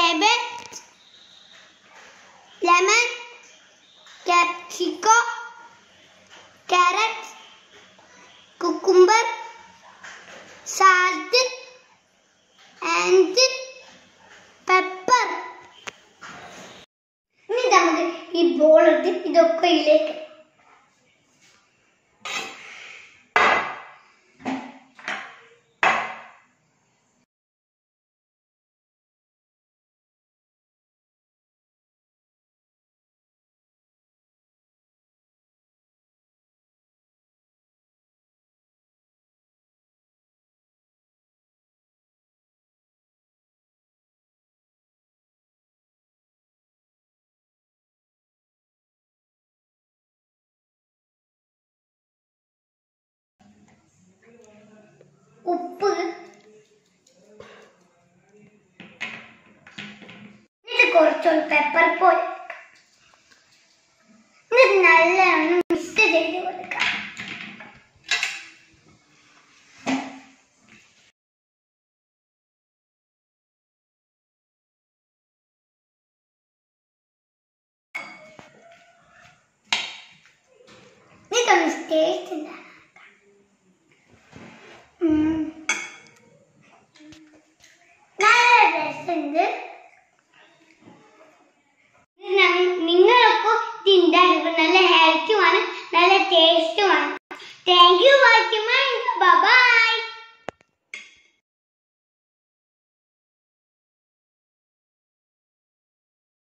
cabbage, lemon, capsicum, carrots, cucumber, salt, and pepper. ഇനി നമുക്ക് ഈ ബോൾ എടുത്ത് ഇതൊക്കെ ഇതിലേക്ക് ഉപ്പ് ഇത് കുറച്ചൊരു പെപ്പർ പോയി ഇത് നല്ലോണം മിക്സ് ചെയ്ത് കൊടുക്കാം ഇതൊന്ന് ടേസ്റ്റ് ഉണ്ടാക്കാം ഉം. നല്ല രസമുണ്ട് ഇത് ഞങ്ങ- നിങ്ങളൊക്കെ ഇത് ഉണ്ടാക്കുക നല്ല ഹെൽത്തുമാണ് നല്ല ടേസ്റ്റുമാണ് താങ്ക് യു